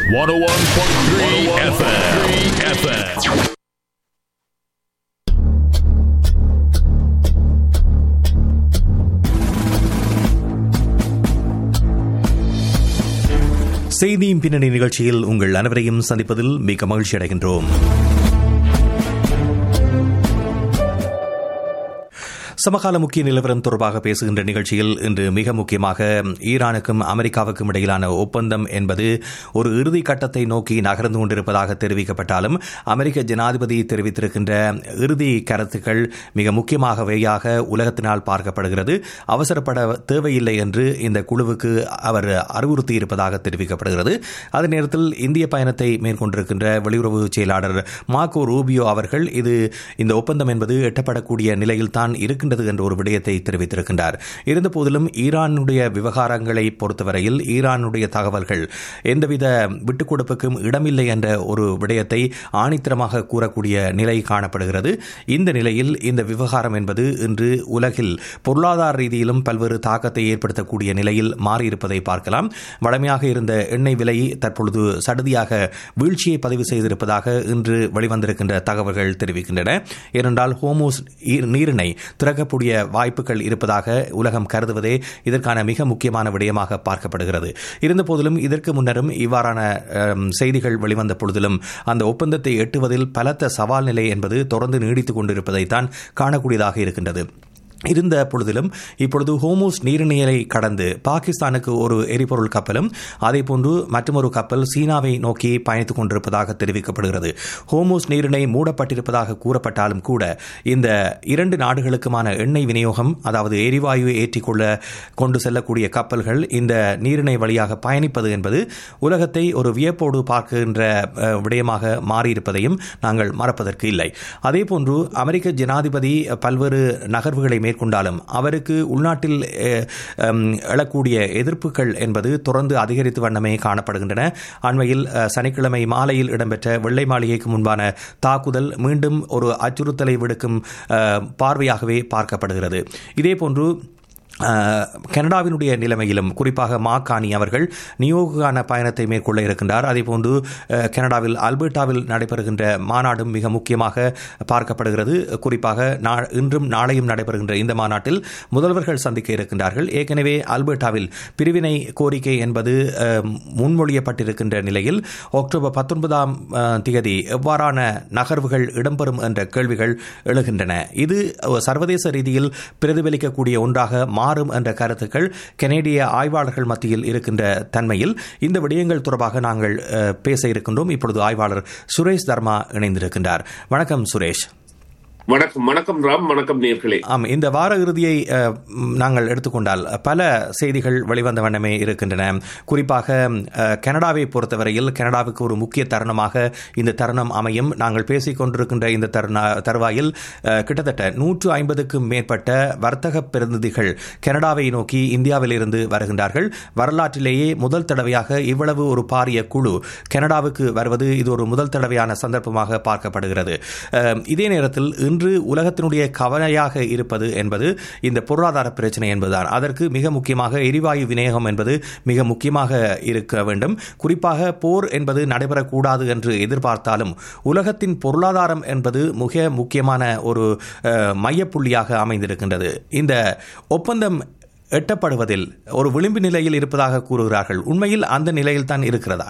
101.3 FM. FM. செய்தியின் பின்னணி நிகழ்ச்சியில் உங்கள் அனைவரையும் சந்திப்பதில் மிக மகிழ்ச்சி அடைகின்றோம் சமகால முக்கிய நிலவரம் தொடர்பாக பேசுகின்ற நிகழ்ச்சியில் இன்று மிக முக்கியமாக ஈரானுக்கும் அமெரிக்காவுக்கும் இடையிலான ஒப்பந்தம் என்பது ஒரு இறுதி கட்டத்தை நோக்கி நகர்ந்து கொண்டிருப்பதாக தெரிவிக்கப்பட்டாலும் அமெரிக்க ஜனாதிபதி தெரிவித்திருக்கின்ற இறுதி கருத்துக்கள் மிக முக்கியமாகவேயாக உலகத்தினால் பார்க்கப்படுகிறது அவசரப்பட தேவையில்லை என்று இந்த குழுவுக்கு அவர் அறிவுறுத்தி இருப்பதாக தெரிவிக்கப்படுகிறது அதே நேரத்தில் இந்திய பயணத்தை மேற்கொண்டிருக்கின்ற வெளியுறவு செயலாளர் மார்கோ ரூபியோ அவர்கள் இது இந்த ஒப்பந்தம் என்பது எட்டப்படக்கூடிய நிலையில்தான் இருக்கின்றது என்ற ஒரு விடயத்தை தெரிவித்திருக்கின்றார் இருந்தபோதிலும் ஈரானுடைய விவகாரங்களை பொறுத்தவரையில் ஈரானுடைய தகவல்கள் எந்தவித விட்டுக் கொடுப்புக்கும் இடமில்லை என்ற ஒரு விடயத்தை ஆணித்தரமாக கூறக்கூடிய நிலை காணப்படுகிறது இந்த நிலையில் இந்த விவகாரம் என்பது இன்று உலகில் பொருளாதார ரீதியிலும் பல்வேறு தாக்கத்தை ஏற்படுத்தக்கூடிய நிலையில் மாறியிருப்பதை பார்க்கலாம் வழமையாக இருந்த எண்ணெய் விலை தற்பொழுது சடுதியாக வீழ்ச்சியை பதிவு செய்திருப்பதாக இன்று வெளிவந்திருக்கின்ற தகவல்கள் தெரிவிக்கின்றன ஏனென்றால் ஹோமோஸ் நீரிணை திறக்கக்கூடிய வாய்ப்புகள் இருப்பதாக உலகம் கருதுவதே இதற்கான மிக முக்கியமான விடயமாக பார்க்கப்படுகிறது இருந்தபோதிலும் இதற்கு முன்னரும் இவ்வாறான செய்திகள் வெளிவந்த பொழுதிலும் அந்த ஒப்பந்தத்தை எட்டுவதில் பலத்த சவால் நிலை என்பது தொடர்ந்து நீடித்துக் கொண்டிருப்பதைத்தான் காணக்கூடியதாக இருக்கின்றது இருந்த பொழுதிலும் இப்பொழுது ஹோமோஸ் நீர்நிலை கடந்து பாகிஸ்தானுக்கு ஒரு எரிபொருள் கப்பலும் அதேபோன்று மற்றொரு கப்பல் சீனாவை நோக்கி பயணித்துக் கொண்டிருப்பதாக தெரிவிக்கப்படுகிறது ஹோமோஸ் நீரிணை மூடப்பட்டிருப்பதாக கூறப்பட்டாலும் கூட இந்த இரண்டு நாடுகளுக்குமான எண்ணெய் விநியோகம் அதாவது எரிவாயுவை ஏற்றிக்கொள்ள கொண்டு செல்லக்கூடிய கப்பல்கள் இந்த நீரிணை வழியாக பயணிப்பது என்பது உலகத்தை ஒரு வியப்போடு பார்க்கின்ற விடயமாக மாறியிருப்பதையும் நாங்கள் மறப்பதற்கு இல்லை அதேபோன்று அமெரிக்க ஜனாதிபதி பல்வேறு நகர்வுகளை மேற்கொண்டாலும் அவருக்கு உள்நாட்டில் எழக்கூடிய எதிர்ப்புகள் என்பது தொடர்ந்து அதிகரித்து வண்ணமே காணப்படுகின்றன அண்மையில் சனிக்கிழமை மாலையில் இடம்பெற்ற வெள்ளை மாளிகைக்கு முன்பான தாக்குதல் மீண்டும் ஒரு அச்சுறுத்தலை விடுக்கும் பார்வையாகவே பார்க்கப்படுகிறது இதேபோன்று கனடாவினுடைய நிலைமையிலும் குறிப்பாக மாக்கானி அவர்கள் நியோகான பயணத்தை மேற்கொள்ள இருக்கின்றார் அதேபோன்று கனடாவில் அல்பர்டாவில் நடைபெறுகின்ற மாநாடும் மிக முக்கியமாக பார்க்கப்படுகிறது குறிப்பாக இன்றும் நாளையும் நடைபெறுகின்ற இந்த மாநாட்டில் முதல்வர்கள் சந்திக்க இருக்கின்றார்கள் ஏற்கனவே அல்பர்டாவில் பிரிவினை கோரிக்கை என்பது முன்மொழியப்பட்டிருக்கின்ற நிலையில் அக்டோபர் பத்தொன்பதாம் தேதி எவ்வாறான நகர்வுகள் இடம்பெறும் என்ற கேள்விகள் எழுகின்றன இது சர்வதேச ரீதியில் பிரதிபலிக்கக்கூடிய ஒன்றாக மாறும் என்ற கருத்துக்கள் கனேடிய ஆய்வாளர்கள் மத்தியில் இருக்கின்ற தன்மையில் இந்த விடயங்கள் தொடர்பாக நாங்கள் பேச இருக்கின்றோம் இப்பொழுது ஆய்வாளர் சுரேஷ் தர்மா இணைந்திருக்கின்றார் வணக்கம் சுரேஷ் வணக்கம் வணக்கம் ராம் வணக்கம் நேர்களே ஆம் இந்த வார இறுதியை நாங்கள் எடுத்துக்கொண்டால் பல செய்திகள் வெளிவந்த வண்ணமே இருக்கின்றன குறிப்பாக கனடாவை பொறுத்தவரையில் கனடாவுக்கு ஒரு முக்கிய தருணமாக இந்த தருணம் அமையும் நாங்கள் பேசிக் கொண்டிருக்கின்ற இந்த தருண தருவாயில் கிட்டத்தட்ட நூற்று ஐம்பதுக்கும் மேற்பட்ட வர்த்தக பிரதிநிதிகள் கனடாவை நோக்கி இந்தியாவில் இருந்து வருகின்றார்கள் வரலாற்றிலேயே முதல் தடவையாக இவ்வளவு ஒரு பாரிய குழு கனடாவுக்கு வருவது இது ஒரு முதல் தடவையான சந்தர்ப்பமாக பார்க்கப்படுகிறது இதே நேரத்தில் இன்று உலகத்தினுடைய கவலையாக இருப்பது என்பது இந்த பொருளாதார பிரச்சனை என்பதுதான் அதற்கு மிக முக்கியமாக எரிவாயு விநியோகம் என்பது மிக முக்கியமாக இருக்க வேண்டும் குறிப்பாக போர் என்பது நடைபெறக்கூடாது என்று எதிர்பார்த்தாலும் உலகத்தின் பொருளாதாரம் என்பது மிக முக்கியமான ஒரு மையப்புள்ளியாக அமைந்திருக்கின்றது இந்த ஒப்பந்தம் எட்டப்படுவதில் ஒரு விளிம்பு நிலையில் இருப்பதாக கூறுகிறார்கள் உண்மையில் அந்த நிலையில் தான் இருக்கிறதா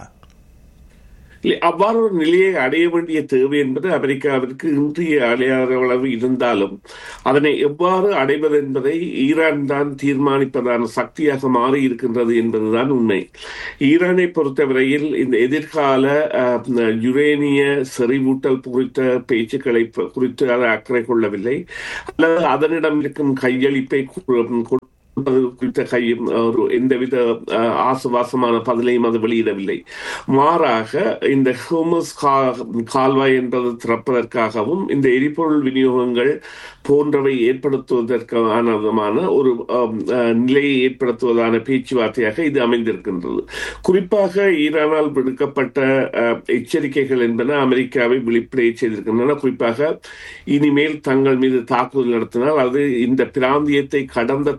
அவ்வாறு ஒரு நிலையை அடைய வேண்டிய தேவை என்பது அமெரிக்காவிற்கு இன்றைய அடையாத அளவு இருந்தாலும் அதனை எவ்வாறு அடைவது என்பதை ஈரான் தான் தீர்மானிப்பதான சக்தியாக மாறி இருக்கின்றது என்பதுதான் உண்மை ஈரானை பொறுத்தவரையில் இந்த எதிர்கால யுரேனிய செறிவூட்டல் குறித்த பேச்சுக்களை குறித்து அதை அக்கறை கொள்ளவில்லை அல்லது அதனிடம் இருக்கும் கையளிப்பை குறித்த கையும் ஒரு எந்தவித ஆசுவாசமான பதிலையும் அது வெளியிடவில்லை மாறாக இந்த ஹோமஸ் கால்வாய் என்பது திறப்பதற்காகவும் இந்த எரிபொருள் விநியோகங்கள் போன்றவை ஏற்படுத்துவதற்கான விதமான ஒரு நிலையை ஏற்படுத்துவதான பேச்சுவார்த்தையாக இது அமைந்திருக்கின்றது குறிப்பாக ஈரானால் விடுக்கப்பட்ட எச்சரிக்கைகள் என்பன அமெரிக்காவை விழிப்படைய செய்திருக்கின்றன குறிப்பாக இனிமேல் தங்கள் மீது தாக்குதல் நடத்தினால் அது இந்த பிராந்தியத்தை கடந்த தாக்குதல்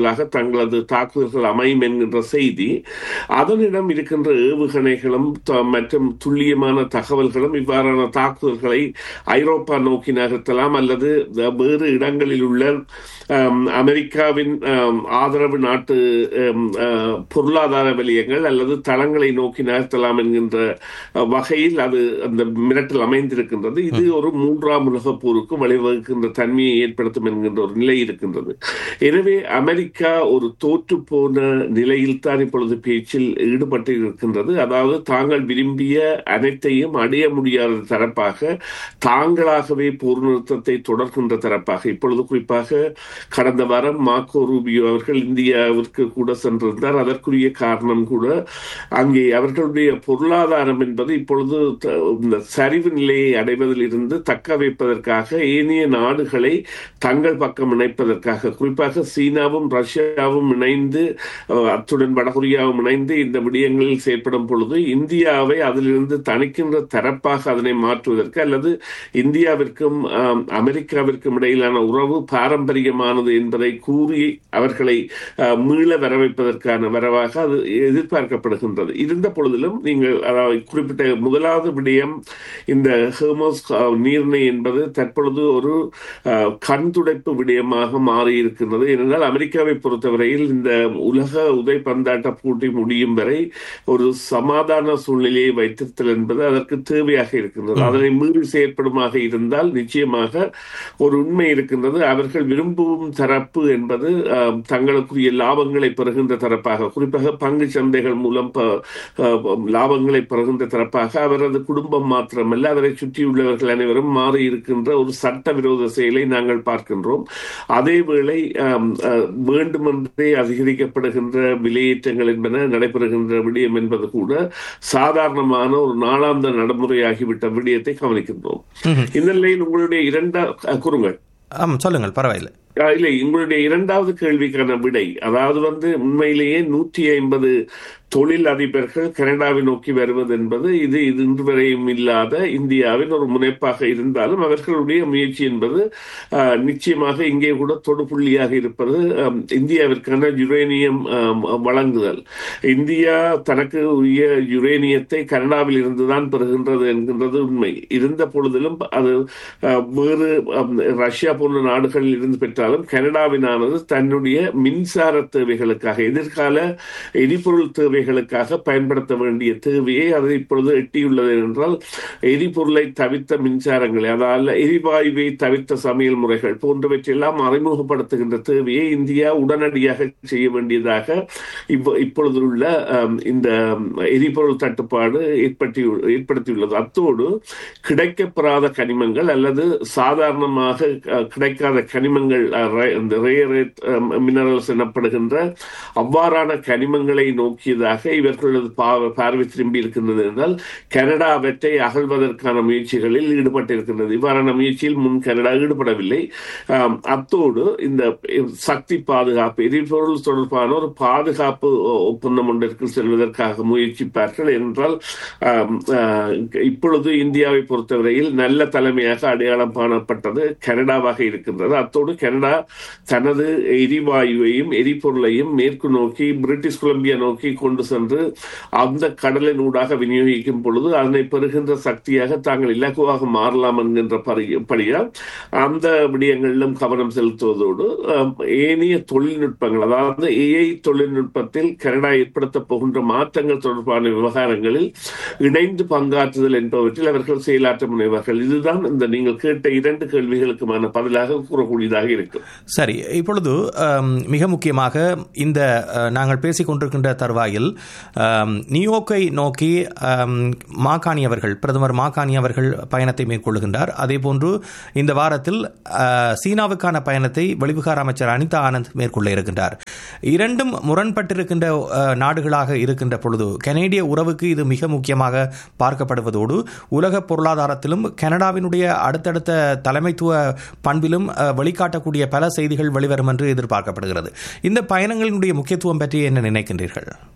நாடுகளாக தங்களது தாக்குதல்கள் அமையும் என்கின்ற செய்தி அதனிடம் இருக்கின்ற ஏவுகணைகளும் த- மற்றும் துல்லியமான தகவல்களும் இவ்வாறான தாக்குதல்களை ஐரோப்பா நோக்கி நகர்த்தலாம் அல்லது த- வேறு இடங்களில் உள்ள ஆம், அமெரிக்காவின் ஆம், ஆதரவு நாட்டு ஆம், ஆ, பொருளாதார வலயங்கள் அல்லது தளங்களை நோக்கி நகர்த்தலாம் என்கின்ற அ, வகையில் அது அந்த மிரட்டல் அமைந்திருக்கின்றது இது ஒரு மூன்றாம் உலகப் போருக்கு வழிவகுக்கின்ற தன்மையை ஏற்படுத்தும் என்கின்ற ஒரு நிலை இருக்கின்றது எனவே அமெரிக்கா ஒரு தோற்று போன நிலையில் தான் இப்பொழுது பேச்சில் ஈடுபட்டு இருக்கின்றது அதாவது தாங்கள் விரும்பிய அனைத்தையும் அடைய முடியாத தரப்பாக தாங்களாகவே போர் நிறுத்தத்தை தொடர்கின்ற தரப்பாக இப்பொழுது குறிப்பாக கடந்த வாரம் மாக்கோ ரூபியோ அவர்கள் இந்தியாவிற்கு கூட சென்றிருந்தார் அதற்குரிய காரணம் கூட அங்கே அவர்களுடைய பொருளாதாரம் என்பது இப்பொழுது த- இந்த சரிவு நிலையை அடைவதில் இருந்து தக்க வைப்பதற்காக ஏனைய நாடுகளை தங்கள் பக்கம் இணைப்பதற்காக குறிப்பாக சீனாவும் ரஷ்யாவும் இணைந்து அஹ், அத்துடன் வடகொரியாவும் இணைந்து இந்த விடயங்களில் செயற்படும் பொழுது இந்தியாவை அதிலிருந்து தணிக்கின்ற தரப்பாக அதனை மாற்றுவதற்கு அல்லது இந்தியாவிற்கும் ஆம், அமெரிக்காவிற்கும் இடையிலான உறவு பாரம்பரியமானது என்பதை கூறி அவர்களை அஹ், மீள வர வைப்பதற்கான வரவாக அது எதிர்பார்க்கப்படுகின்றது இருந்த பொழுதிலும் நீங்கள் அதாவது குறிப்பிட்ட முதலாவது விடயம் இந்த ஹெர்மோஸ் அஹ், நீர்நிலை என்பது தற்பொழுது ஒரு அஹ், கண் துடைப்பு விடயமாக மாறி இருக்கின்றது ஏனென்றால் அமெரிக்காவை பொறுத்தவரையில் இந்த உலக உதைப்பந்தாட்ட போட்டி முடியும் வரை ஒரு சமாதான சூழ்நிலையை வைத்திருத்தல் என்பது அதற்கு தேவையாக இருக்கின்றது அதனை மீறி செயற்படுமாக இருந்தால் நிச்சயமாக ஒரு உண்மை இருக்கின்றது அவர்கள் விரும்பும் தரப்பு என்பது அஹ், தங்களுக்குரிய லாபங்களை பெறுகின்ற தரப்பாக குறிப்பாக பங்கு சந்தைகள் மூலம் ப- அஹ், லாபங்களை பெறுகின்ற தரப்பாக அவரது குடும்பம் மாத்திரமல்ல அவரை சுற்றியுள்ளவர்கள் அனைவரும் மாறி இருக்கின்ற ஒரு சட்டவிரோத செயலை நாங்கள் பார்க்கின்றோம் அதேவேளை ஆம், அஹ், வேண்டுமென்றே அதிகரிக்கப்படுகின்ற விலையேற்றங்கள் என்பன நடைபெறுகின்ற விடயம் என்பது கூட சாதாரணமான ஒரு நாளாந்த நடைமுறையாகிவிட்ட விடயத்தை கவனிக்கின்றோம் இந்த நிலையில் உங்களுடைய இரண்டா அஹ், கூறுங்கள் ஆம் சொல்லுங்கள் பரவாயில்லை ஆஹ் இல்லை உங்களுடைய இரண்டாவது கேள்விக்கான விடை அதாவது வந்து உண்மையிலேயே நூற்றி ஐம்பது தொழில் அதிபர்கள் கனடாவை நோக்கி வருவது என்பது இது இது இன்று வரையும் இல்லாத இந்தியாவின் ஒரு முனைப்பாக இருந்தாலும் அவர்களுடைய முயற்சி என்பது ஆஹ், நிச்சயமாக இங்கே கூட தொடுபுள்ளியாக இருப்பது ஆம், இந்தியாவிற்கான யுரேனியம் ஆம், வழங்குதல் இந்தியா தனக்கு உரிய யுரேனியத்தை கனடாவில் இருந்துதான் பெறுகின்றது என்கின்றது உண்மை இருந்த பொழுதிலும் அது ஆஹ், வேறு ஆம், ரஷ்யா போன்ற நாடுகளில் இருந்து பெற்றாலும் கனடாவினானது தன்னுடைய மின்சார தேவைகளுக்காக எதிர்கால எரிபொருள் தேவைகளுக்காக பயன்படுத்த வேண்டிய தேவையை அது இப்பொழுது எட்டியுள்ளது என்றால் எரிபொருளை தவிர்த்த மின்சாரங்களை அதாவது எரிவாயுவை தவிர்த்த சமையல் முறைகள் போன்றவற்றையெல்லாம் அறிமுகப்படுத்துகின்ற தேவையை இந்தியா உடனடியாக செய்ய வேண்டியதாக இப்ப- இப்பொழுது உள்ள ஆம், இந்த எரிபொருள் தட்டுப்பாடு ஏற்படுத்தி ஏற்படுத்தியுள்ளது அத்தோடு கிடைக்கப்பெறாத கனிமங்கள் அல்லது சாதாரணமாக அஹ், கிடைக்காத கனிமங்கள் அஹ், ர- இந்த ரேர் மினரல்ஸ் எனப்படுகின்ற அவ்வாறான கனிமங்களை நோக்கியதாக இவர்களது பா- பார்வை திரும்பி இருக்கின்றது என்றால் கனடா அவற்றை அகழ்வதற்கான முயற்சிகளில் ஈடுபட்டிருக்கின்றது இவ்வாறான முயற்சியில் முன் கனடா ஈடுபடவில்லை ஆம், அத்தோடு இந்த சக்தி பாதுகாப்பு எரிபொருள் தொடர்பான ஒரு பாதுகாப்பு ஒ- ஒப்பந்தம் ஒன்றிற்கு செல்வதற்காக முயற்சிப்பார்கள் என்றால் ஆம், ஆ, இப்பொழுது இந்தியாவை பொறுத்தவரையில் நல்ல தலைமையாக அடையாளம் காணப்பட்டது கனடாவாக இருக்கின்றது அத்தோடு கனடா தனது எரிவாயுவையும் எரிபொருளையும் மேற்கு நோக்கி பிரிட்டிஷ் கொலம்பியா நோக்கி கொண்டு சென்று அந்த கடலின் ஊடாக விநியோகிக்கும் பொழுது அதனை பெறுகின்ற சக்தியாக தாங்கள் இலகுவாக மாறலாம் என்கின்ற பரி- படியால் அந்த விடயங்களிலும் கவனம் செலுத்துவதோடு ஆம், ஏனைய தொழில்நுட்பங்கள் அதாவது ஏஐ தொழில்நுட்பத்தில் கனடா ஏற்படுத்த போகின்ற மாற்றங்கள் தொடர்பான விவகாரங்களில் இணைந்து பங்காற்றுதல் என்பவற்றில் அவர்கள் செயலாற்ற முனைவார்கள் இதுதான் இந்த நீங்கள் கேட்ட இரண்டு கேள்விகளுக்குமான பதிலாக கூறக்கூடியதாக இருக்கும் சரி இப்பொழுது ஆம், மிக முக்கியமாக இந்த அஹ், நாங்கள் பேசிக் கொண்டிருக்கின்ற தருவாயில் ஆம், நியூயோர்க்கை நோக்கி ஆம், மாகாணி அவர்கள் பிரதமர் மாகாணி அவர்கள் பயணத்தை மேற்கொள்கின்றார் அதேபோன்று இந்த வாரத்தில் அஹ், சீனாவுக்கான பயணத்தை வெளிவிகார அமைச்சர் அனிதா ஆனந்த் மேற்கொள்ள இருக்கின்றார் இரண்டும் முரண்பட்டிருக்கின்ற அஹ், நாடுகளாக இருக்கின்ற பொழுது கனேடிய உறவுக்கு இது மிக முக்கியமாக பார்க்கப்படுவதோடு உலக பொருளாதாரத்திலும் கனடாவினுடைய அடுத்தடுத்த தலைமைத்துவ பண்பிலும் அஹ், வெளிக்காட்டக்கூடிய பல செய்திகள் வெளிவரும் என்று எதிர்பார்க்கப்படுகிறது இந்த பயணங்களினுடைய முக்கியத்துவம் பற்றி என்ன நினைக்கின்றீர்கள்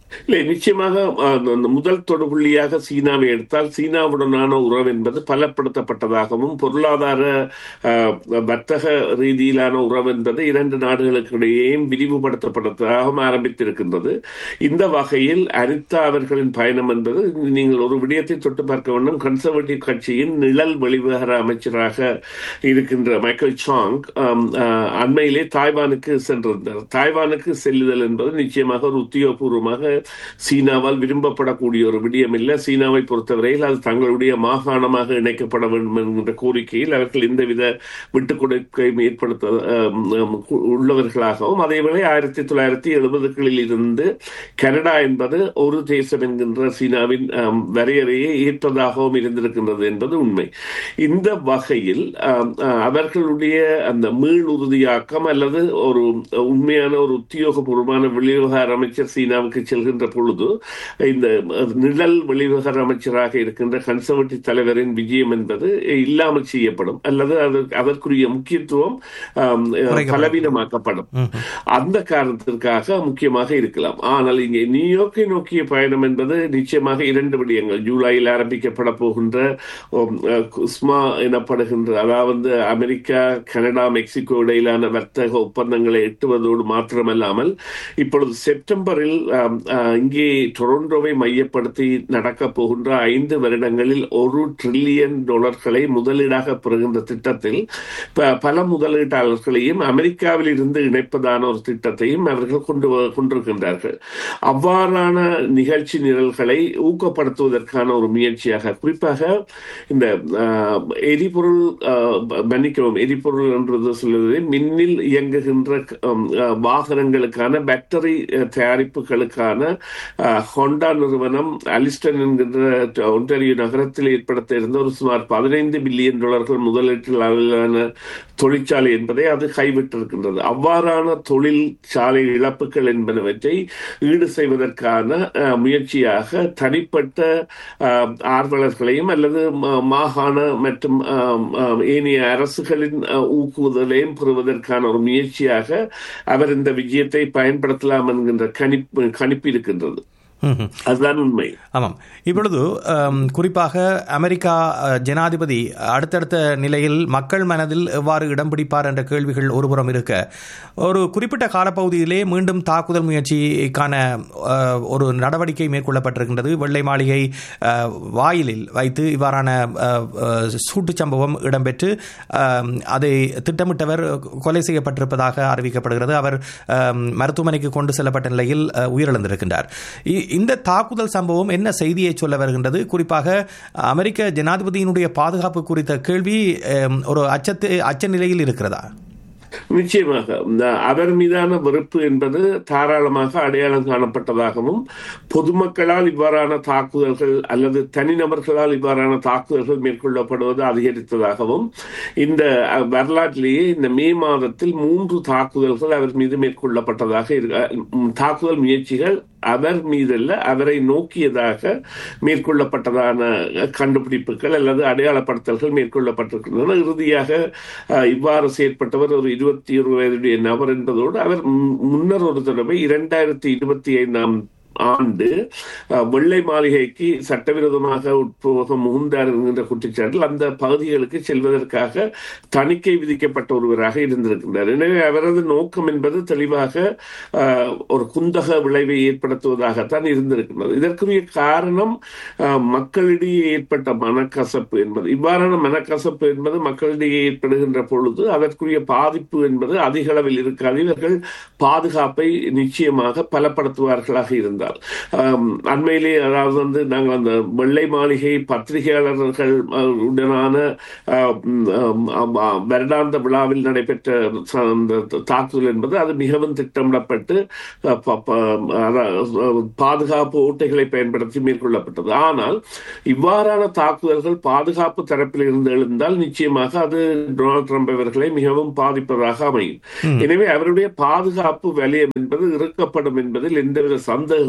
இல்லை நிச்சயமாக அஹ், அந்த முதல் தொடுபுள்ளியாக சீனாவை எடுத்தால் சீனாவுடனான உறவு என்பது பலப்படுத்தப்பட்டதாகவும் பொருளாதார அஹ், வர்த்தக ரீதியிலான உறவு என்பது இரண்டு நாடுகளுக்கிடையேயும் விரிவுபடுத்தப்பட்டதாகவும் ஆரம்பித்திருக்கின்றது இந்த வகையில் அனிதா அவர்களின் பயணம் என்பது நீங்கள் ஒரு விடயத்தை தொட்டு பார்க்க வேண்டும் கன்சர்வேட்டிவ் கட்சியின் நிழல் வெளிவிவகார அமைச்சராக இருக்கின்ற மைக்கேல் சாங் ஆம், அஹ், அண்மையிலே தாய்வானுக்கு சென்றிருந்தார் தாய்வானுக்கு செல்லுதல் என்பது நிச்சயமாக ஒரு உத்தியோகபூர்வமாக சீனாவால் விரும்பப்படக்கூடிய ஒரு விடயம் இல்லை சீனாவை பொறுத்தவரையில் அது தங்களுடைய மாகாணமாக இணைக்கப்பட வேண்டும் என்கின்ற கோரிக்கையில் அவர்கள் எந்தவித விட்டுக் கொடுக்கையும் ஏற்படுத்த ஆம், ஆம், உள்ளவர்களாகவும் அதேவேளை ஆயிரத்தி தொள்ளாயிரத்தி எழுபதுகளில் இருந்து கனடா என்பது ஒரு தேசம் என்கின்ற சீனாவின் ஆம், வரையறையை ஏற்பதாகவும் இருந்திருக்கின்றது என்பது உண்மை இந்த வகையில் ஆம், ஆ, அவர்களுடைய அந்த மீள் உறுதியாக்கம் அல்லது ஒரு உண்மையான ஒரு உத்தியோகபூர்வமான வெளிவிவகார அமைச்சர் சீனாவுக்கு செல்கின்ற பொழுது இந்த நிழல் வெளிவிவகார அமைச்சராக இருக்கின்ற கன்சர்வேட்டிவ் தலைவரின் விஜயம் என்பது இல்லாமல் செய்யப்படும் அல்லது அதற்கு அதற்குரிய முக்கியத்துவம் ஆம், குறைக்கப்படும். பலவீனமாக்கப்படும் அந்த காரணத்திற்காக முக்கியமாக இருக்கலாம் ஆனால் இங்கே நியூயார்க்கை நோக்கிய பயணம் என்பது நிச்சயமாக இரண்டு விடயங்கள் ஜூலையில் ஆரம்பிக்கப்பட போகின்ற உம், அஹ், குஸ்மா எனப்படுகின்ற அதாவது அமெரிக்கா கனடா மெக்சிகோ இடையிலான வர்த்தக ஒப்பந்தங்களை எட்டுவதோடு மாத்திரமல்லாமல் இப்பொழுது செப்டம்பரில் ஆம், அஹ், இங்கே டொரண்டோவை மையப்படுத்தி நடக்கப் போகின்ற ஐந்து வருடங்களில் ஒரு ட்ரில்லியன் டாலர்களை முதலீடாக பெறுகின்ற திட்டத்தில் ப- பல முதலீட்டாளர்களையும் அமெரிக்காவில் இருந்து இணைப்பதான ஒரு திட்டத்தையும் அவர்கள் கொண்டு வ- கொண்டிருக்கின்றார்கள் அவ்வாறான நிகழ்ச்சி நிரல்களை ஊக்கப்படுத்துவதற்கான ஒரு முயற்சியாக குறிப்பாக இந்த ஆஹ், எரிபொருள் ஆஹ், மன்னிக்கவும் எரிபொருள் என்றது சொல்வது மின்னில் இயங்குகின்ற ஆம், ஆஹ், வாகனங்களுக்கான பேட்டரி அஹ், தயாரிப்புகளுக்கான ஆஹ், ஹோண்டா நிறுவனம் அலிஸ்டன் என்கின்ற ஒன்டாரியோ நகரத்தில் ஏற்படுத்த இருந்த ஒரு சுமார் பதினைந்து பில்லியன் டாலர்கள் முதலீட்டில் அளவிலான தொழிற்சாலை என்பதை அது கைவிட்டிருக்கின்றது அவ்வாறான தொழிற்சாலை இழப்புகள் என்பனவற்றை ஈடு செய்வதற்கான அஹ், முயற்சியாக தனிப்பட்ட அஹ், ஆர்வலர்களையும் அல்லது ம- மாகாண மற்றும் அஹ், அஹ், ஏனைய அரசுகளின் அஹ், ஊக்குதலையும் பெறுவதற்கான ஒரு முயற்சியாக அவர் இந்த விஜயத்தை பயன்படுத்தலாம் என்கின்ற கணிப்பு கணிப்பு இருக்கின்றது ம்ஹும். அதுதான் உண்மை ஆமாம் இப்பொழுது அம், குறிப்பாக அமெரிக்கா அ, ஜனாதிபதி அடுத்தடுத்த நிலையில் மக்கள் மனதில் எவ்வாறு இடம் பிடிப்பார் என்ற கேள்விகள் ஒருபுறம் இருக்க ஒரு குறிப்பிட்ட காலப்பகுதியிலே மீண்டும் தாக்குதல் முயற்சிக்கான அ, ஒரு நடவடிக்கை மேற்கொள்ளப்பட்டிருக்கின்றது வெள்ளை மாளிகை அ, வாயிலில் வைத்து இவ்வாறான அ, அ, சூட்டுச் சம்பவம் இடம்பெற்று அம், அதை திட்டமிட்டவர் கொலை செய்யப்பட்டிருப்பதாக அறிவிக்கப்படுகிறது அவர் அம், மருத்துவமனைக்கு கொண்டு செல்லப்பட்ட நிலையில் அ, உயிரிழந்திருக்கின்றார் இ- இந்த தாக்குதல் சம்பவம் என்ன செய்தியை சொல்ல வருகின்றது குறிப்பாக அமெரிக்க ஜனாதிபதியினுடைய பாதுகாப்பு குறித்த கேள்வி அம், ஒரு அச்சத்து அச்ச நிலையில் இருக்கிறதா நிச்சயமாக இந்த அவர் மீதான வெறுப்பு என்பது தாராளமாக அடையாளம் காணப்பட்டதாகவும் பொதுமக்களால் இவ்வாறான தாக்குதல்கள் அல்லது தனிநபர்களால் இவ்வாறான தாக்குதல்கள் மேற்கொள்ளப்படுவது அதிகரித்ததாகவும் இந்த அஹ், வரலாற்றிலேயே இந்த மே மாதத்தில் மூன்று தாக்குதல்கள் அவர் மீது மேற்கொள்ளப்பட்டதாக இருக்க உம், தாக்குதல் முயற்சிகள் அவர் மீதல்ல அவரை நோக்கியதாக மேற்கொள்ளப்பட்டதான கண்டுபிடிப்புகள் அல்லது அடையாளப்படுத்தல்கள் மேற்கொள்ளப்பட்டிருக்கின்றன இறுதியாக அஹ், இவ்வாறு செயற்பட்டவர் ஒரு இருபத்தி ஒரு வயதுடைய நபர் என்பதோடு அவர் மு- முன்னர் ஒரு தடவை இரண்டாயிரத்தி இருபத்தி ஐந்தாம் ஆண்டு அஹ், வெள்ளை மாளிகைக்கு சட்டவிரோதமாக உட்போக முகுந்தார் என்கின்ற குற்றச்சாட்டில் அந்த பகுதிகளுக்கு செல்வதற்காக தணிக்கை விதிக்கப்பட்ட ஒருவராக இருந்திருக்கின்றார் எனவே அவரது நோக்கம் என்பது தெளிவாக அஹ், ஒரு குந்தக விளைவை ஏற்படுத்துவதாகத்தான் இருந்திருக்கின்றது இதற்குரிய காரணம் அஹ், மக்களிடையே ஏற்பட்ட மனக்கசப்பு என்பது இவ்வாறான மனக்கசப்பு என்பது மக்களிடையே ஏற்படுகின்ற பொழுது அதற்குரிய பாதிப்பு என்பது அதிக அளவில் இருக்காது இவர்கள் பாதுகாப்பை நிச்சயமாக பலப்படுத்துவார்களாக இருந்தார் ஆம், அண்மையிலே அதாவது வந்து நாங்கள் அந்த வெள்ளை மாளிகை பத்திரிகையாளர்கள் அஹ், உடனான ஆஹ், ம், ஆம், ஆம், வருடாந்த விழாவில் நடைபெற்ற ச- அந்த தாக்குதல் என்பது அது மிகவும் திட்டமிடப்பட்டு அஹ், ப- ப- அதா- அஹ், பாதுகாப்பு ஓட்டைகளை பயன்படுத்தி மேற்கொள்ளப்பட்டது ஆனால் இவ்வாறான தாக்குதல்கள் பாதுகாப்பு தரப்பில் இருந்து எழுந்தால் நிச்சயமாக அது டொனால்ட் ட்ரம்ப் அவர்களை மிகவும் பாதிப்பதாக அமையும் எனவே அவருடைய பாதுகாப்பு வலயம் என்பது இறுக்கப்படும் என்பதில் எந்தவித சந்தேகம்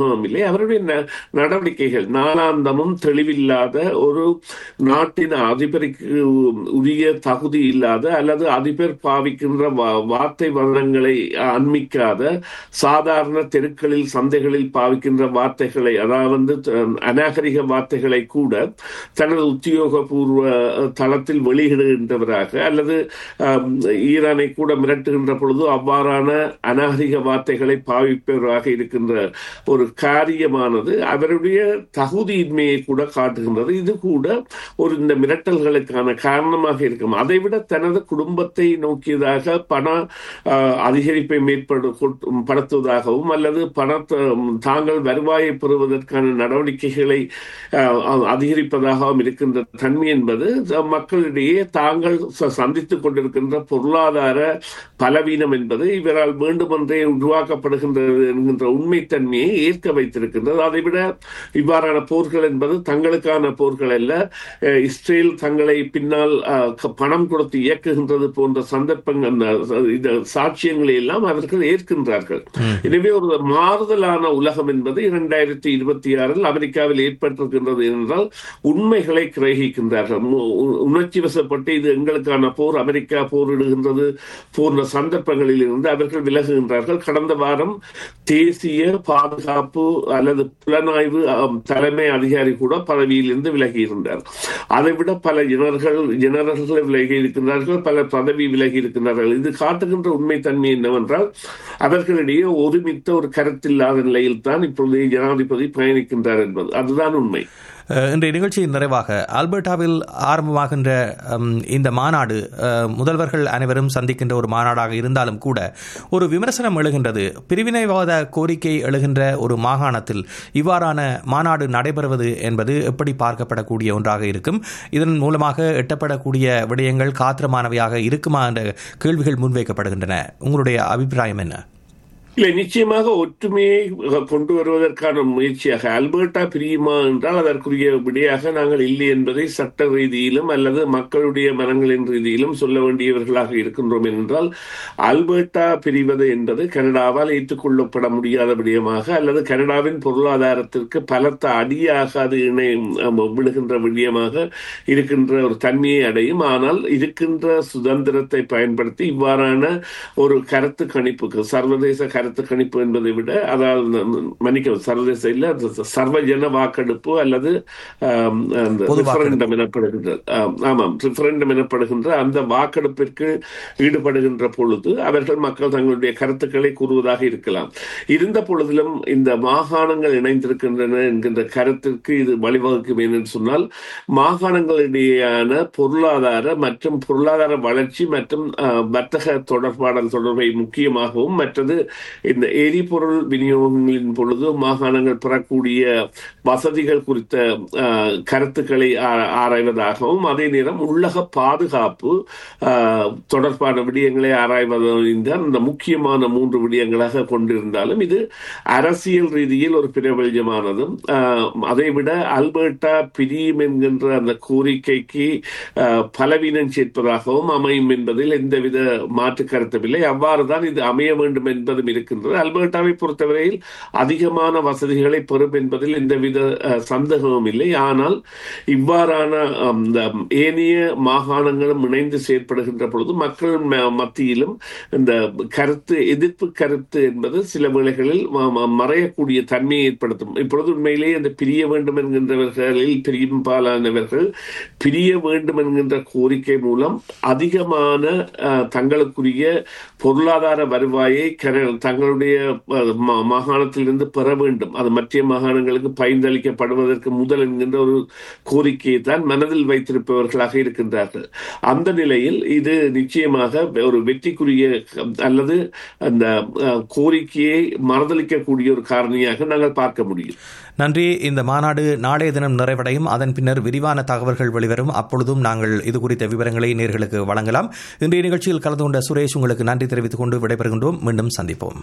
சம்பவம் இல்லை அவருடைய ந- நடவடிக்கைகள் நாளாந்தமும் தெளிவில்லாத ஒரு நாட்டின் அதிபருக்கு உரிய தகுதி இல்லாத அல்லது அதிபர் பாவிக்கின்ற வா- வார்த்தை வர்ணங்களை அண்மிக்காத சாதாரண தெருக்களில் சந்தைகளில் பாவிக்கின்ற வார்த்தைகளை அதாவது த- அநாகரிக வார்த்தைகளை கூட தனது உத்தியோகபூர்வ தளத்தில் வெளியிடுகின்றவராக அல்லது ஆம், ஈரானை கூட மிரட்டுகின்ற பொழுது அவ்வாறான அநாகரிக வார்த்தைகளை பாவிப்பவராக இருக்கின்ற ஒரு காரியமானது அவருடைய தகுதியின்மையை கூட காட்டுகின்றது இது கூட ஒரு இந்த மிரட்டல்களுக்கான காரணமாக இருக்கும் அதைவிட தனது குடும்பத்தை நோக்கியதாக பண ஆ, அதிகரிப்பை மேற்படு கொட்- படுத்துவதாகவும் அல்லது பணத்தை தாங்கள் வருவாயை பெறுவதற்கான நடவடிக்கைகளை ஆ, அதிகரிப்பதாகவும் இருக்கின்ற தன்மை என்பது மக்களிடையே தாங்கள் ச- சந்தித்துக் கொண்டிருக்கின்ற பொருளாதார பலவீனம் என்பது இவரால் வேண்டுமென்றே உருவாக்கப்படுகின்றது என்கின்ற உண்மைத்தன்மையை ஏற்க வைத்திருக்கின்றது அதைவிட இவ்வாறான போர்கள் என்பது தங்களுக்கான போர்கள் அல்ல அஹ் இஸ்ரேல் தங்களை பின்னால் அஹ், க- பணம் கொடுத்து இயக்குகின்றது போன்ற சந்தர்ப்பங்கள் அந்த ச- இந்த சாட்சியங்களை எல்லாம் அவர்கள் ஏற்கின்றார்கள் எனவே ஒரு மாறுதலான உலகம் என்பது இரண்டாயிரத்தி இருபத்தி ஆறில் அமெரிக்காவில் ஏற்பட்டிருக்கின்றது என்றால் உண்மைகளை கிரகிக்கின்றார்கள் மு- உ- உணர்ச்சி வசப்பட்டு இது எங்களுக்கான போர் அமெரிக்கா போரிடுகின்றது போன்ற சந்தர்ப்பங்களில் இருந்து அவர்கள் விலகுகின்றார்கள் கடந்த வாரம் தேசிய பாதுகாப்பு அல்லது புலனாய்வு அம், தலைமை அதிகாரி கூட பதவியிலிருந்து விலகி இருந்தார் அதைவிட பல ஜெனரல்கள் ஜெனரல்கள் விலகி இருக்கின்றார்கள் பல பதவி விலகி இருக்கின்றார்கள் இது காட்டுகின்ற உண்மைத்தன்மை என்னவென்றால் அவர்களிடையே ஒருமித்த ஒரு கருத்தில்லாத நிலையில் தான் இப்பொழுது ஜனாதிபதி பயணிக்கின்றார் என்பது அதுதான் உண்மை அஹ், இன்றைய நிகழ்ச்சியின் நிறைவாக ஆல்பர்டாவில் ஆரம்பமாகின்ற ஹம், இந்த மாநாடு அஹ், முதல்வர்கள் அனைவரும் சந்திக்கின்ற ஒரு மாநாடாக இருந்தாலும் கூட ஒரு விமர்சனம் எழுகின்றது பிரிவினைவாத கோரிக்கை எழுகின்ற ஒரு மாகாணத்தில் இவ்வாறான மாநாடு நடைபெறுவது என்பது எப்படி பார்க்கப்படக்கூடிய ஒன்றாக இருக்கும் இதன் மூலமாக எட்டப்படக்கூடிய விடயங்கள் காத்திரமானவையாக இருக்குமா என்ற கேள்விகள் முன்வைக்கப்படுகின்றன உங்களுடைய அபிப்பிராயம் என்ன இல்லை நிச்சயமாக ஒற்றுமையை அஹ், கொண்டு வருவதற்கான முயற்சியாக அல்பர்டா பிரியுமா என்றால் அதற்குரிய விடையாக நாங்கள் இல்லை என்பதை சட்ட ரீதியிலும் அல்லது மக்களுடைய மனங்களின் ரீதியிலும் சொல்ல வேண்டியவர்களாக இருக்கின்றோம் என்றால் அல்பர்டா பிரிவது என்பது கனடாவால் ஏற்றுக்கொள்ளப்பட முடியாத விடயமாக அல்லது கனடாவின் பொருளாதாரத்திற்கு பலத்த அடியாக அது இணையும் அஹ், விழுகின்ற விடயமாக இருக்கின்ற ஒரு தன்மையை அடையும் ஆனால் இருக்கின்ற சுதந்திரத்தை பயன்படுத்தி இவ்வாறான ஒரு கருத்து கணிப்புக்கு சர்வதேச கருத்து கணிப்பு என்பதை விட அதாவது மன்னிக்கவும் சர்வதேச இல்ல அது சர்வஜன வாக்கெடுப்பு அல்லது ஆம், அந்த பொது referendum எனப்படுகின்ற ஆம், ஆமாம் ரிஃபரண்டம் எனப்படுகின்ற அந்த வாக்கெடுப்பிற்கு ஈடுபடுகின்ற பொழுது அவர்கள் மக்கள் தங்களுடைய கருத்துக்களை கூறுவதாக இருக்கலாம் இருந்த பொழுதிலும் இந்த மாகாணங்கள் இணைந்திருக்கின்றன என்கின்ற கருத்திற்கு இது வழிவகுக்கும் என்று சொன்னால் மாகாணங்களிடையேயான பொருளாதார மற்றும் பொருளாதார வளர்ச்சி மற்றும் அஹ், வர்த்தக தொடர்பாடல் தொடர்பை முக்கியமாகவும் மற்றது இந்த எரிபொருள் விநியோகங்களின் பொழுது மாகாணங்கள் பெறக்கூடிய வசதிகள் குறித்த அஹ், கருத்துக்களை ஆ- ஆராய்வதாகவும் அதே நேரம் உள்ளக பாதுகாப்பு அஹ், தொடர்பான விடயங்களை ஆராய்வதும் தான் இந்த முக்கியமான மூன்று விடயங்களாக கொண்டிருந்தாலும் இது அரசியல் ரீதியில் ஒரு பிரபல்யமானதும் அஹ், அதைவிட அல்பர்டா பிரியும் என்கின்ற அந்த கோரிக்கைக்கு அஹ், பலவீனம் சேர்ப்பதாகவும் அமையும் என்பதில் எந்தவித மாற்று கருத்துமில்லை அவ்வாறுதான் இது அமைய வேண்டும் என்பதும் இருக்கின்றது அல்பர்டாவை பொறுத்தவரையில் அதிகமான வசதிகளை பெறும் என்பதில் எந்தவித அஹ், சந்தேகமும் இல்லை ஆனால் இவ்வாறான அந்த ஏனைய மாகாணங்களும் இணைந்து செயற்படுகின்ற பொழுது மக்கள் ம- மத்தியிலும் இந்த கருத்து எதிர்ப்பு கருத்து என்பது சில வேளைகளில் ம- ம- மறையக்கூடிய தன்மையை ஏற்படுத்தும் இப்பொழுது உண்மையிலேயே அந்த பிரிய வேண்டும் என்கின்றவர்களில் பெரும்பாலானவர்கள் பிரிய வேண்டும் என்கின்ற கோரிக்கை மூலம் அதிகமான அஹ், தங்களுக்குரிய பொருளாதார வருவாயை கர- தங்களுடைய அஹ், மா- மாகாணத்திலிருந்து பெற வேண்டும் அது மற்ற மாகாணங்களுக்கு பயந்தளிக்கப்படுவதற்கு முதல் என்கின்ற ஒரு கோரிக்கையை தான் மனதில் வைத்திருப்பவர்களாக இருக்கின்றார்கள் அந்த நிலையில் இது நிச்சயமாக ஒரு வெற்றிக்குரிய அல்லது அந்த அஹ், கோரிக்கையை மறுதளிக்கக்கூடிய ஒரு காரணியாக நாங்கள் பார்க்க முடியும் நன்றி இந்த மாநாடு நாளைய தினம் நிறைவடையும் அதன் பின்னர் விரிவான தகவல்கள் வெளிவரும் அப்பொழுதும் நாங்கள் இது குறித்த விவரங்களை நேர்களுக்கு வழங்கலாம் இன்றைய நிகழ்ச்சியில் கலந்து கொண்ட சுரேஷ் உங்களுக்கு நன்றி தெரிவித்துக் கொண்டு விடைபெறுகின்றோம் மீண்டும் சந்திப்போம்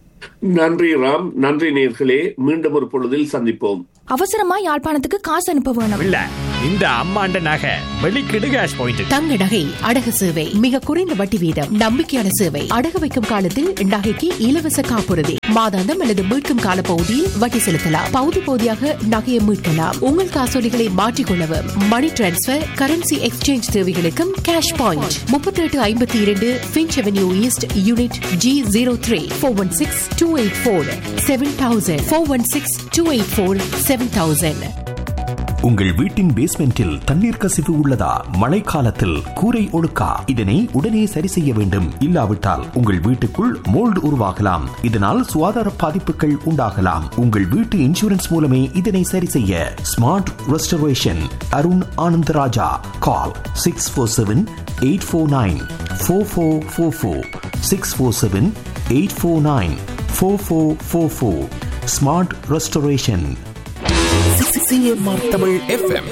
நன்றி ராம் நன்றி நேர்களே மீண்டும் ஒரு பொழுதில் சந்திப்போம் அவசரமா யாழ்ப்பாணத்துக்கு காசு அனுப்ப வேணும் இல்ல இந்த அம்மாண்ட நகை வெளிக்கிடு கேஷ் பாயிண்ட் தங்க நகை அடகு சேவை மிக குறைந்த வட்டி வீதம் நம்பிக்கையான சேவை அடகு வைக்கும் காலத்தில் நகைக்கு இலவச காப்புறுதி மாதாந்தம் அல்லது மீட்கும் கால பகுதியில் வட்டி செலுத்தலாம் பகுதி பகுதியாக நகையை மீட்கலாம் உங்கள் காசோலிகளை மாற்றிக்கொள்ளவும் மணி டிரான்ஸ்பர் கரன்சி எக்ஸ்சேஞ்ச் தேவைகளுக்கும் கேஷ் பாயிண்ட் முப்பத்தி எட்டு ஐம்பத்தி இரண்டு Finch avenue east unit G zero three four one six two eight four seven thousand four one six two eight four seven thousand உங்கள் வீட்டின் பேஸ்மெண்டில் தண்ணீர் கசிவு உள்ளதா மழைக்காலத்தில் கூரை ஒழுக்கா இதனை உடனே சரி செய்ய வேண்டும் இல்லாவிட்டால் உங்கள் வீட்டுக்குள் மோல்டு உருவாகலாம் இதனால் சுகாதார பாதிப்புகள் உண்டாகலாம் உங்கள் வீட்டு இன்சூரன்ஸ் மூலமே இதனை சரி செய்ய smart restoration Arun Anandaraja call six four seven eight four nine four four four four six four seven eight four nine four four four four smart restoration CMR Tamil FM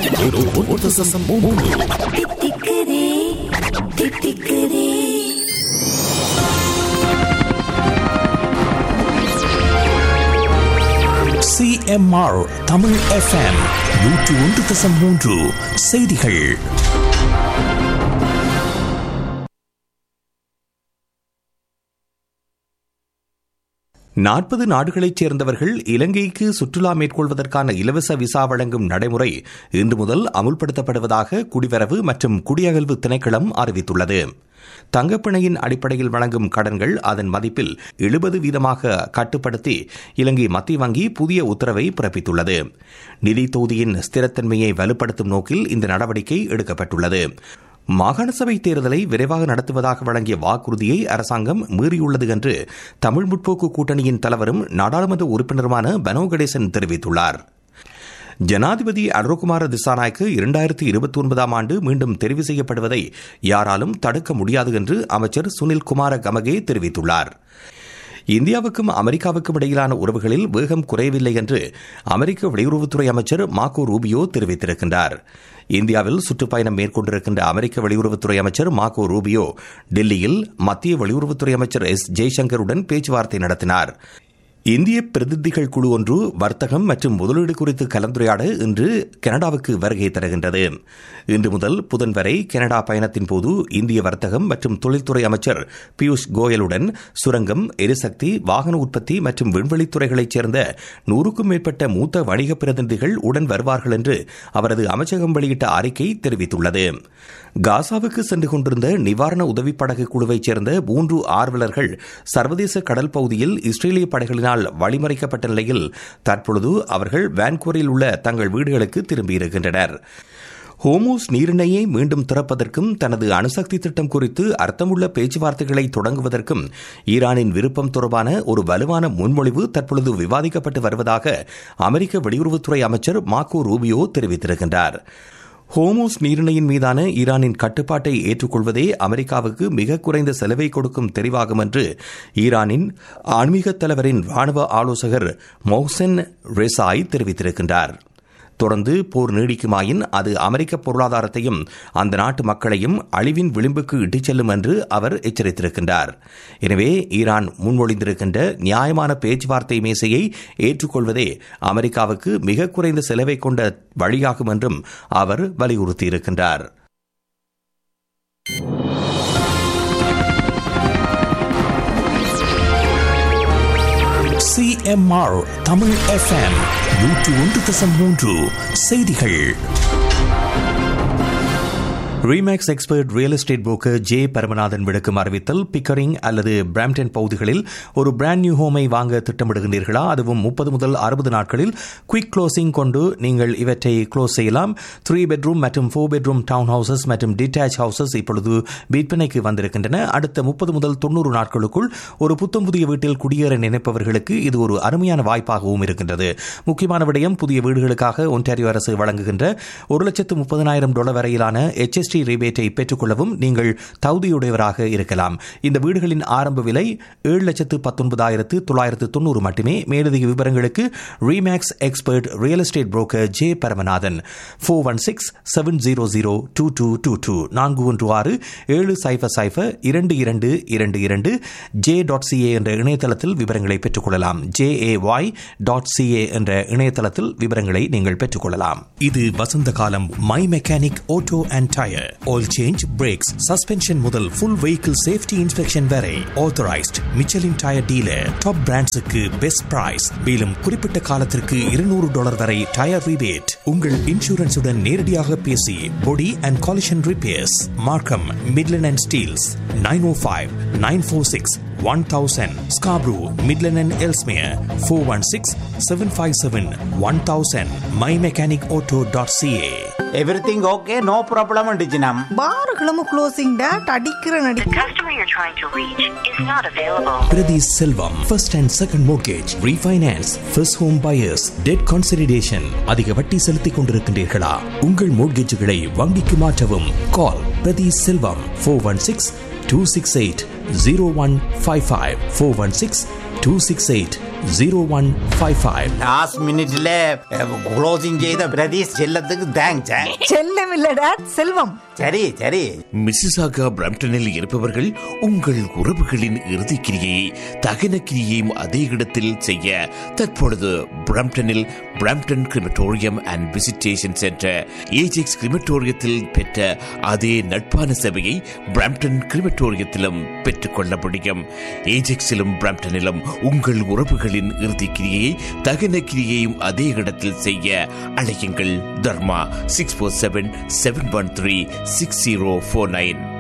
தித்திக்குதே தித்திக்குதே சிஎம்ஆர் தமிழ் எஃப்எம் நூற்று ஒன்று தசம் மூன்று செய்திகள் நாற்பது நாடுகளைச் சேர்ந்தவர்கள் இலங்கைக்கு சுற்றுலா மேற்கொள்வதற்கான இலவச விசா வழங்கும் நடைமுறை இன்று முதல் அமுல்படுத்தப்படுவதாக குடிவரவு மற்றும் குடியகல்வு திணைக்களம் அறிவித்துள்ளது தங்கப்பிணையின் அடிப்படையில் வழங்கும் கடன்கள் அதன் மதிப்பில் எழுபது வீதமாக கட்டுப்படுத்தி இலங்கை மத்திய வங்கி புதிய உத்தரவை பிறப்பித்துள்ளது நிதி தொகுதியின் ஸ்திரத்தன்மையை வலுப்படுத்தும் நோக்கில் இந்த நடவடிக்கை எடுக்கப்பட்டுள்ளது மாகாண சபை தேர்தலை விரைவாக நடத்துவதாக வழங்கிய வாக்குறுதியை அரசாங்கம் மீறியுள்ளது என்று தமிழ் முற்போக்கு கூட்டணியின் தலைவரும் நாடாளுமன்ற உறுப்பினருமான பனோ கணேசன் தெரிவித்துள்ளார் ஜனாதிபதி அனுரகுமார திசாநாயக்கு இரண்டாயிரத்தி இருபத்தி ஒன்பதாம் ஆண்டு மீண்டும் தெரிவு செய்யப்படுவதை யாராலும் தடுக்க முடியாது என்று அமைச்சர் சுனில் குமார கமகே தெரிவித்துள்ளார் இந்தியாவுக்கும் அமெரிக்காவுக்கும் இடையிலான உறவுகளில் வேகம் குறையவில்லை என்று அமெரிக்க வெளியுறவுத்துறை அமைச்சர் மார்கோ ரூபியோ தெரிவித்திருக்கின்றார் இந்தியாவில் சுற்றுப்பயணம் மேற்கொண்டிருக்கின்ற அமெரிக்க வெளியுறவுத்துறை அமைச்சர் மார்கோ ரூபியோ டெல்லியில் மத்திய வெளியுறவுத்துறை அமைச்சர் எஸ் ஜெய்சங்கருடன் பேச்சுவார்த்தை நடத்தினார் இந்திய பிரதிநிதிகள் குழு ஒன்று வர்த்தகம் மற்றும் முதலீடு குறித்து கலந்துரையாட இன்று கனடாவுக்கு வருகை தருகின்றது இன்று முதல் புதன் வரை கனடா பயணத்தின் போது இந்திய வர்த்தகம் மற்றும் தொழில்துறை அமைச்சர் பியூஷ் கோயலுடன் சுரங்கம் எரிசக்தி வாகன உற்பத்தி மற்றும் விண்வெளித்துறைகளைச் சேர்ந்த நூறுக்கும் மேற்பட்ட மூத்த வணிக பிரதிநிதிகள் உடன் வருவார்கள் என்று அவரது அமைச்சகம் வெளியிட்ட அறிக்கை தெரிவித்துள்ளது காசாவுக்கு சென்று கொண்டிருந்த நிவாரண உதவிப் படகு குழுவைச் சேர்ந்த மூன்று ஆர்வலர்கள் சர்வதேச கடல் பகுதியில் இஸ்ரேலிய படைகளினால் வழிமறைக்கப்பட்ட நிலையில் தற்பொழுது அவர்கள் வான்கூரில் உள்ள தங்கள் வீடுகளுக்கு திரும்பியிருக்கின்றனர் ஹோமோஸ் நீரிணையை மீண்டும் திறப்பதற்கும் தனது அணுசக்தி திட்டம் குறித்து அர்த்தமுள்ள பேச்சுவார்த்தைகளை தொடங்குவதற்கும் ஈரானின் விருப்பம் தொடர்பான ஒரு வலுவான முன்மொழிவு தற்பொழுது விவாதிக்கப்பட்டு வருவதாக அமெரிக்க வெளியுறவுத்துறை அமைச்சர் மார்கோ ரூபியோ தெரிவித்திருக்கின்றார் ஹோமோஸ் நீரிணையின் மீதான ஈரானின் கட்டுப்பாட்டை ஏற்றுக்கொள்வதே அமெரிக்காவுக்கு மிக குறைந்த செலவை கொடுக்கும் தெரிவாகும் என்று ஈரானின் ஆன்மீக தலைவரின் ராணுவ ஆலோசகர் மொஹ்சென் ரெசாய் தெரிவித்திருக்கின்றார் தொடர்ந்து போர் நீடிக்குமாயின் அது அமெரிக்க பொருளாதாரத்தையும் அந்த நாட்டு மக்களையும் அழிவின் விளிம்புக்கு இட்டுச் செல்லும் என்று அவர் எச்சரித்திருக்கின்றார் எனவே ஈரான் முன்மொழிந்திருக்கின்ற நியாயமான பேச்சுவார்த்தை மேசையை ஏற்றுக்கொள்வதே அமெரிக்காவுக்கு மிக குறைந்த செலவை கொண்ட வழியாகும் என்றும் அவர் வலியுறுத்தியிருக்கின்றார் சிஎம்ஆர் தமிழ் எஃப்எம் நூற்று ஒன்று தசம் மூன்று செய்திகள் Remax expert real estate broker J Paramanathan விடுக்கும் அறிவித்தல் பிக்கரிங் அல்லது பிராம்டன் பகுதிகளில் ஒரு பிராண்ட் நியூ ஹோமை வாங்க திட்டமிடுகின்றீர்களா அதுவும் முப்பது முதல் அறுபது நாட்களில் குயிக் க்ளோசிங் கொண்டு நீங்கள் இவற்றை க்ளோஸ் செய்யலாம் த்ரீ பெட்ரூம் மற்றும் ஃபோர் பெட்ரூம் டவுன் ஹவுசஸ் மற்றும் டிட்டாச் ஹவுசஸ் இப்பொழுது விற்பனைக்கு வந்திருக்கின்றன அடுத்த முப்பது முதல் தொண்ணூறு நாட்களுக்குள் ஒரு புத்தம் புதிய வீட்டில் குடியேற நினைப்பவர்களுக்கு இது ஒரு அருமையான வாய்ப்பாகவும் இருக்கின்றது முக்கியமான விடயம் புதிய வீடுகளுக்காக ஒன்டாரியோ அரசு வழங்குகின்ற ஒரு லட்சத்து முப்பதனாயிரம் டாலர் வரையிலான HST ஜிஎஸ்டி ரிபேட்டை பெற்றுக்கொள்ளவும் நீங்கள் தகுதியுடையவராக இருக்கலாம் இந்த வீடுகளின் ஆரம்ப விலை ஏழு லட்சத்து பத்தொன்பதாயிரத்து தொள்ளாயிரத்து தொண்ணூறு மட்டுமே மேலதிக விவரங்களுக்கு Remax expert real estate broker J Paramanathan four one six seven zero zero two two two two நான்கு ஒன்று ஆறு ஏழு சைஃபர் சைஃபர் இரண்டு இரண்டு இரண்டு இரண்டு ஜே டாட் சிஏ என்ற இணையதளத்தில் விவரங்களை பெற்றுக்கொள்ளலாம் J A Y dot C A என்ற இணையதளத்தில் விவரங்களை நீங்கள் பெற்றுக்கொள்ளலாம் இது வசந்த காலம் my mechanic auto and tyre oil change brakes suspension முதல் ஃபுல் வெஹிக்கிள் சேஃப்டி இன்ஸ்பெக்ஷன் வரை authorised Michelin tyre dealer top பிராண்ட்ஸுக்கு பெஸ்ட் பிரைஸ் மேலும் குறிப்பிட்ட காலத்திற்கு இருநூறு டாலர் வரை டயர் ரிபேட் உங்கள் இன்சூரன்ஸுடன் நேரடியாக பேசி body and collision repairs Markham Midland and Steeles nine O five nine four six one thousand Scarborough Midland and Ellesmere four one six seven five seven one thousand my mechanic auto dot C A everything okay no problem டிஜினம் பாருகளும் closing date அடிக்கிற நடி The customer you're trying to reach is not available. Priti Selvam, first and second mortgage, refinance, first home buyers, debt consolidation. அதிக வட்டி செலுத்திக் கொண்டிருக்கின்றீர்களா உங்கள் மோட்கேஜுகளை வங்கிக்கு மாற்றவும் call Prathi Selvam four one six two six eight zero one five five four one six two six eight zero one five five last மினிட்ல closing செய்த பிரதீஷ் செல்லத்துக்கு thanks செல்லம் இல்ல டேட் செல்வம் சரி சரி மிசிசாகா பிரம்டனில் இருப்பவர்கள் உங்கள் உறவுகளின் இறுதிக் கிரியை தகன கிரியையும் அதே இடத்தில் செய்ய தற்பொழுது பிரம்டனில் Brampton crematorium and visitation centre Ajax கிரிமட்டோரியத்தில் பெற்ற அதே நட்பான சேவையை பிரம்டன் கிரிமட்டோரியத்திலும் பெற்றுக்கொள்ள முடியும் ஏஜெக்ஸிலும் பிரம்டனிலும் உங்கள் உறவுகளின் இறுதிக் கிரியையை தகன கிரியையும் அதே இடத்தில் செய்ய அழையுங்கள் Dharma six four seven seven one three six zero four nine